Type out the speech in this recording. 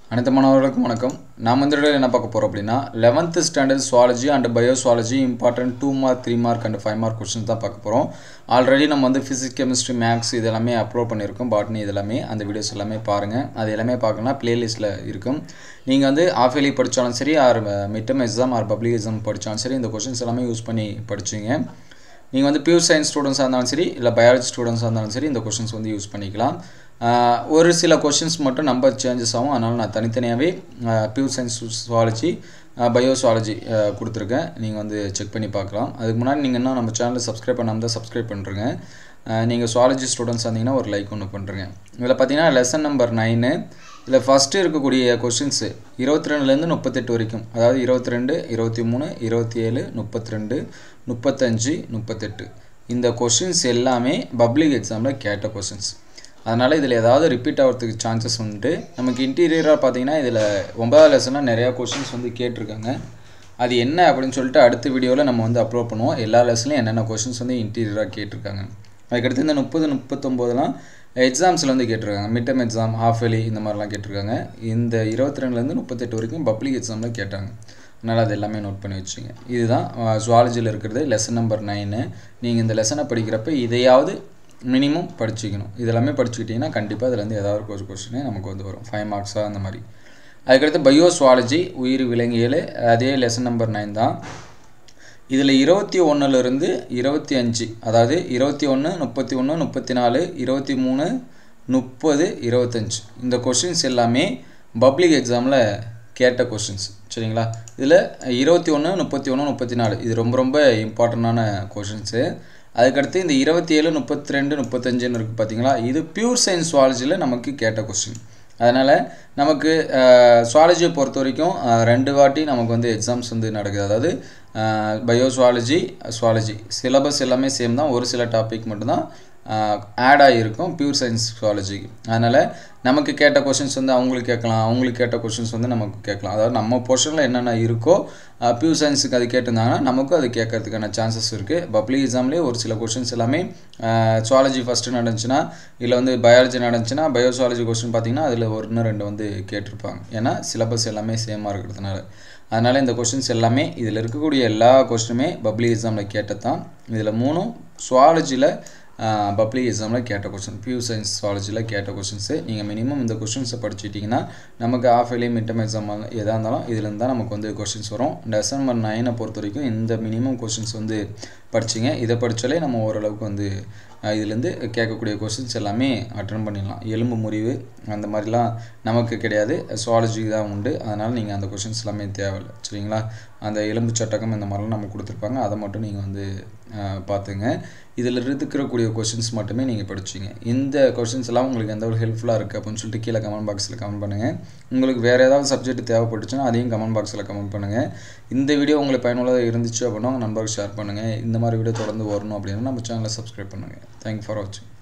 அனைத்து மாணவர்களுக்கும் வணக்கம் நாம் இந்த வீடியோவில் என்ன பார்க்க போகிறோம் அப்படின்னா eleventh standard zoology and biozoology important two mark three mark and five mark questions தான் பார்க்க போகிறோம் ஆல்ரெடி நம்ம வந்து ஃபிசிக்ஸ் கெமிஸ்ட்ரி மேக்ஸ் இது எல்லாமே அப்லோட் பண்ணியிருக்கோம் பாட்னி இது எல்லாமே அந்த வீடியோஸ் எல்லாமே பாருங்கள் அது எல்லாமே பார்க்கணும்னா ப்ளேலிஸ்ட்டில் இருக்கும் நீங்கள் வந்து ஆஃப் இயர்லி படித்தாலும் சரி or midterm exam or public exam படித்தாலும் சரி இந்த கொஸ்டின்ஸ் எல்லாமே யூஸ் பண்ணி படிச்சிங்க நீங்கள் வந்து பியூர் சயின்ஸ் ஸ்டூடெண்ட்ஸாக இருந்தாலும் சரி இல்லை பயாலஜி ஸ்டூடெண்ட்ஸாக இருந்தாலும் சரி இந்த கொஷின்ஸ் வந்து யூஸ் பண்ணிக்கலாம் ஆஹ் ஒரு சில கொஷின்ஸ் மட்டும் நம்பர் சேஞ்சஸ் ஆகும் அதனால் நான் தனித்தனியாகவே பியூர் சயின்ஸ் சுவாலஜி பயோசுவாலஜி கொடுத்துருக்கேன் நீங்கள் வந்து செக் பண்ணி பார்க்கலாம் அதுக்கு முன்னாடி நீங்கள் இன்னும் நம்ம சேனலில் சப்ஸ்கிரைப் பண்ணாமல் தான் சப்ஸ்கிரைப் பண்ணுறேங்க நீங்கள் சுவாலஜி ஸ்டூடெண்ட்ஸ் இருந்தீங்கன்னா ஒரு லைக் ஒன்று பண்ணுறேங்க இதில் பார்த்தீங்கன்னா லெசன் நம்பர் நைனு இதில் ஃபஸ்ட்டு இருக்கக்கூடிய கொஷின்ஸு இருபத்தி ரெண்டுலேருந்து முப்பத்தெட்டு வரைக்கும் அதாவது இருபத்தி ரெண்டு இருபத்தி மூணு இருபத்தி ஏழு முப்பத்தி ரெண்டு முப்பத்தஞ்சு முப்பத்தெட்டு இந்த கொஷின்ஸ் எல்லாமே பப்ளிக் எக்ஸாமில் கேட்ட கொஷின்ஸ் அதனால் இதில் ஏதாவது ரிப்பீட் ஆகிறதுக்கு சான்சஸ் வந்துட்டு நமக்கு இன்டீரியராக பார்த்தீங்கன்னா இதில் ஒன்பதாவது லெசனாக நிறையா கொஷின்ஸ் வந்து கேட்டிருக்காங்க அது என்ன அப்படின்னு சொல்லிட்டு அடுத்த வீடியோவில் நம்ம வந்து அப்லோட் பண்ணுவோம் எல்லா லெசன்லையும் என்னென்ன கொஷின்ஸ் வந்து இன்டீரியராக கேட்டிருக்காங்க அதுக்கடுத்து இந்த முப்பது முப்பத்தொம்போதெலாம் எக்ஸாம்ஸில் வந்து கேட்டிருக்காங்க மிட் டர்ம் எக்ஸாம் ஹாஃப் எலி இந்த மாதிரிலாம் கேட்டிருக்காங்க இந்த இருபத்தி ரெண்டுலேருந்து முப்பத்தெட்டு வரைக்கும் பப்ளிக் எக்ஸாமில் கேட்டாங்க அதனால் அது எல்லாமே நோட் பண்ணி வச்சுங்க இதுதான் ஜுவாலஜியில் இருக்கிறது லெசன் நம்பர் நைனு நீங்கள் இந்த லெசனை படிக்கிறப்ப இதையாவது மினிமம் படிச்சுக்கணும் இதெல்லாமே படிச்சுக்கிட்டிங்கன்னா கண்டிப்பாக இதுலேருந்து ஏதாவது ஒரு கொஸ்டினே நமக்கு வந்து வரும் ஃபைவ் மார்க்ஸாக அந்த மாதிரி அதுக்கடுத்து பயோசுவாலஜி உயிர் விலங்கியல் அதே லெசன் நம்பர் நைன் தான் இதில் இருபத்தி ஒன்றுலேருந்து இருபத்தி அஞ்சு அதாவது இருபத்தி ஒன்று முப்பத்தி ஒன்று முப்பத்தி நாலு இருபத்தி மூணு முப்பது இருபத்தஞ்சு இந்த கொஷின்ஸ் எல்லாமே பப்ளிக் எக்ஸாமில் கேட்ட கொஷின்ஸ் சரிங்களா இதில் இருபத்தி ஒன்று முப்பத்தி ஒன்று முப்பத்தி நாலு இது ரொம்ப ரொம்ப இம்பார்ட்டண்டான கொஷின்ஸு அதுக்கடுத்து இந்த இருபத்தி ஏழு முப்பத்தி ரெண்டு முப்பத்தஞ்சுன்னு இருக்குது பார்த்தீங்களா இது பியூர் சயின்ஸ் சுவாலஜியில் நமக்கு கேட்ட கொஸ்டின் அதனால் நமக்கு சுவாலஜியை பொறுத்த வரைக்கும் ரெண்டு வாட்டி நமக்கு வந்து எக்ஸாம்ஸ் வந்து நடக்குது அதாவது பயோசுவாலஜி சுவாலஜி சிலபஸ் எல்லாமே சேம் தான் ஒரு சில டாபிக் மட்டும்தான் ஆட் ஆகிருக்கும் பியூர் சயின்ஸ் சுவாலஜிக்கு அதனால் நமக்கு கேட்ட கொஷின்ஸ் வந்து அவங்களுக்கு கேட்கலாம் அவங்களுக்கு கேட்ட கொஷின்ஸ் வந்து நமக்கு கேட்கலாம் அதாவது நம்ம போர்ஷனில் என்னென்ன இருக்கோ பியூர் சயின்ஸுக்கு அது கேட்டிருந்தாங்கன்னா நமக்கும் அது கேட்கறதுக்கான சான்சஸ் இருக்குது பப்ளிக் எக்ஸாம்லேயே ஒரு சில கொஷின்ஸ் எல்லாமே சுவாலஜி ஃபஸ்ட்டு நடந்துச்சுன்னா இல்லை வந்து பயாலஜி நடந்துச்சுன்னா பயோசுவாலஜி கொஸ்டின் பார்த்தீங்கன்னா அதில் ஒன்று ரெண்டு வந்து கேட்டிருப்பாங்க ஏன்னா சிலபஸ் எல்லாமே சேமாக இருக்கிறதுனால அதனால் இந்த கொஷின்ஸ் எல்லாமே இதில் இருக்கக்கூடிய எல்லா கொஸ்டினுமே பப்ளிக் எக்ஸாமில் கேட்டது தான் இதில் மூணும் சுவாலஜியில் பப்ளிக் எக்ஸாமில் கேட்ட கொஸ்டின் பியூ சயின்ஸ் சுவாலஜியில் கேட்ட கொஸ்டின்ஸு நீங்கள் மினிமம் இந்த கொஸ்டின்ஸை படிச்சுட்டிங்கன்னா நமக்கு half yearly mid term exam எதாக இருந்தாலும் இதுலேருந்து தான் நமக்கு வந்து கொஸ்டின்ஸ் வரும் லெசன் நம்பர் நைனை பொறுத்த வரைக்கும் இந்த மினிமம் கொஸ்டின்ஸ் வந்து படிச்சிங்க இதை படித்தாலே நம்ம ஓரளவுக்கு வந்து இதுலேருந்து கேட்கக்கூடிய கொஸ்டின்ஸ் எல்லாமே அட்டன் பண்ணிடலாம் எலும்பு முறிவு அந்த மாதிரிலாம் நமக்கு கிடையாது சுவாலஜி தான் உண்டு அதனால் நீங்கள் அந்த கொஷின்ஸ் எல்லாமே தேவையில்லை சரிங்களா அந்த எலும்பு சட்டகம் இந்த மாதிரிலாம் நம்ம கொடுத்துருப்பாங்க அதை மட்டும் நீங்கள் வந்து பார்த்துங்க இதில் இருக்கக்கூடிய கொஷின்ஸ் மட்டுமே நீங்கள் படிச்சிங்க இந்த கொஷின்ஸ் எல்லாம் உங்களுக்கு எந்த ஒரு ஹெல்ப்ஃபுல்லாக இருக்குது அப்படின்னு சொல்லிட்டு கீழே கமெண்ட் பாக்ஸில் கமெண்ட் பண்ணுங்கள் உங்களுக்கு வேறு ஏதாவது சப்ஜெக்ட் தேவைப்பட்டுச்சுன்னா அதையும் கமெண்ட் பாக்ஸில் கமெண்ட் பண்ணுங்கள் இந்த வீடியோ உங்களுக்கு பயனுள்ளதாக இருந்துச்சு அப்படின்னா உங்கள் நண்பருக்கு ஷேர் பண்ணுங்கள் இந்த மாதிரி வீடியோ தொடர்ந்து வரணும் அப்படின்னா நம்ம சேனலை சப்ஸ்கிரைப் பண்ணுங்கள் தேங்க் ஃபார் வாட்சிங்